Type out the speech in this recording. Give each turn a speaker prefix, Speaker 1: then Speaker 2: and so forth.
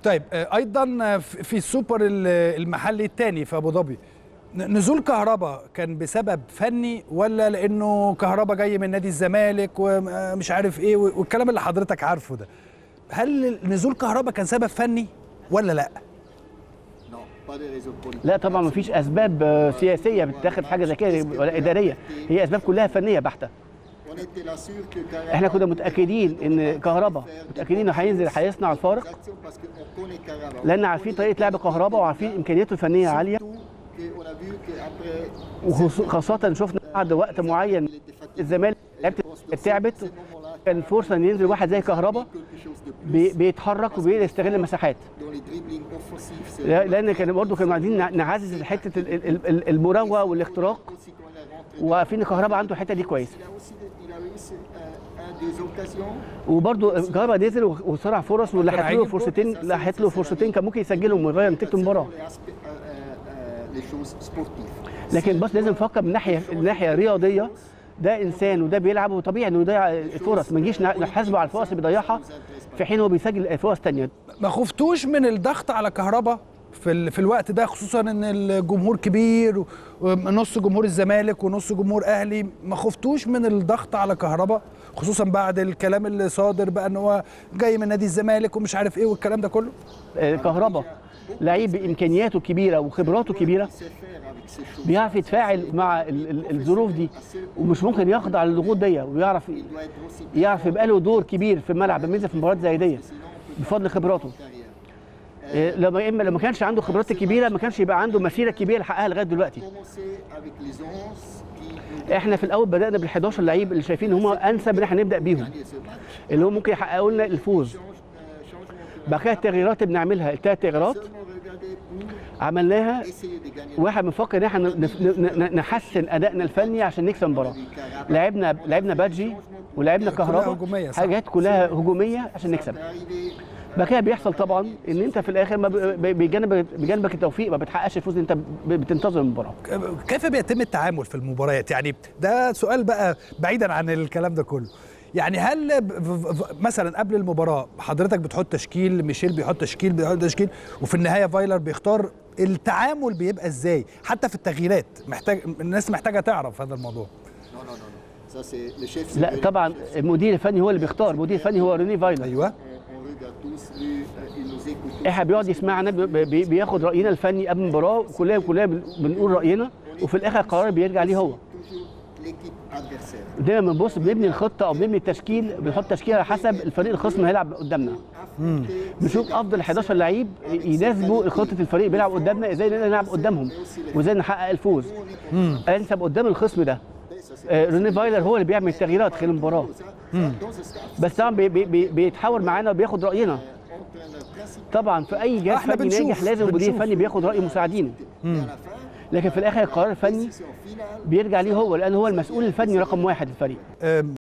Speaker 1: طيب آه، ايضا آه، في في السوبر ال- المحلي الثاني في ابو ظبي ن- نزول كهربا كان بسبب فني ولا لانه كهربا جاي من نادي الزمالك ومش عارف ايه والكلام اللي حضرتك عارفه ده هل نزول كهربا كان سبب فني ولا لا
Speaker 2: لا طبعا ما فيش اسباب آه، سياسيه بتتاخد حاجه زي كده ولا اداريه هي اسباب كلها فنيه بحته احنا كنا متاكدين ان كهربا متاكدين انه هينزل هيصنع الفارق لان عارفين طريقه لعب كهربا وعارفين امكانياته الفنيه عاليه وخاصه شفنا بعد وقت معين الزمالك لعبت تعبت كان فرصه ان ينزل واحد زي كهربا بي- بيتحرك وبيستغل المساحات لا- لان كان برضه كانوا عايزين نع- نعزز حته ال- ال- ال- المراوغه والاختراق وعارفين ان كهربا عنده الحته دي كويس وبرضه كهربا نزل وصنع فرص ولحقت له
Speaker 1: هيجيب
Speaker 2: فرصتين لحقت له فرصتين كان ممكن يسجلهم ويغير نتيجه المباراه لكن بس لازم نفكر من ناحيه من ناحيه رياضيه ده انسان وده بيلعب وطبيعي انه يضيع الفرص ما نجيش نحاسبه على الفرص اللي بيضيعها في حين هو بيسجل فرص ثانيه
Speaker 1: ما خفتوش من الضغط على كهربا في ال... في الوقت ده خصوصا ان الجمهور كبير و- ونص جمهور الزمالك ونص جمهور اهلي ما خفتوش من الضغط على كهربا خصوصا بعد الكلام اللي صادر بقى ان هو جاي من نادي الزمالك ومش عارف ايه والكلام ده كله
Speaker 2: كهربا لعيب بامكانياته كبيره وخبراته كبيره بيعرف يتفاعل مع ال- ال- الظروف دي ومش ممكن يخضع للضغوط دي ويعرف يعرف يبقى له دور كبير في الملعب لما ينزل في مباريات زي دي بفضل خبراته إيه، لما اما لو ما كانش عنده خبرات كبيره ما كانش يبقى عنده مسيره كبيره حققها لغايه دلوقتي احنا في الاول بدانا بال 11 لعيب اللي شايفين هم انسب ان احنا نبدا بيهم اللي هم ممكن يحققوا لنا الفوز بعد كده التغييرات اللي بنعملها الثلاث تغييرات عملناها واحد بنفكر ان احنا نف- ن- ن- نحسن ادائنا الفني عشان نكسب المباراه لعبنا لعبنا بادجي ولعبنا كهرباء
Speaker 1: هجومية، صح.
Speaker 2: حاجات كلها هجوميه عشان نكسب بعد كده بيحصل طبعا ان انت في الاخر ما ب- ب- بجانب بجانبك التوفيق ما بتحققش الفوز انت ب- بتنتظر المباراه
Speaker 1: كيف بيتم التعامل في المباريات يعني ده سؤال بقى بعيدا عن الكلام ده كله يعني هل ب- ف- ف- مثلا قبل المباراه حضرتك بتحط تشكيل ميشيل بيحط تشكيل بيحط تشكيل وفي النهايه فايلر بيختار التعامل بيبقى ازاي حتى في التغييرات محتاج الناس محتاجه تعرف هذا الموضوع
Speaker 2: لا طبعا المدير الفني هو اللي بيختار المدير الفني هو ريني فايلر
Speaker 1: ايوه
Speaker 2: احنا بيقعد يسمعنا بي- بي- بياخد راينا الفني قبل المباراه وكلنا كلنا بن- بنقول راينا وفي الاخر القرار بيرجع ليه هو دايما بنبص بنبني الخطه او بنبني التشكيل بنحط تشكيل على حسب الفريق الخصم اللي هيلعب قدامنا بنشوف افضل 11 لعيب يناسبوا خطه الفريق بيلعب قدامنا ازاي نقدر نلعب قدامهم وازاي نحقق الفوز انسب قدام الخصم ده آه، ريني فايلر هو اللي بيعمل التغييرات خلال المباراه بس طبعا بي بي بي بيتحاور معانا وبياخد راينا طبعا في اي جهاز
Speaker 1: احنا
Speaker 2: فني
Speaker 1: بنشوف-
Speaker 2: ناجح لازم المدير
Speaker 1: بنشوف.
Speaker 2: الفني بياخد راي مساعدينه لكن في الاخر القرار الفني بيرجع ليه هو لان هو المسؤول الفني رقم واحد الفريق
Speaker 1: أم،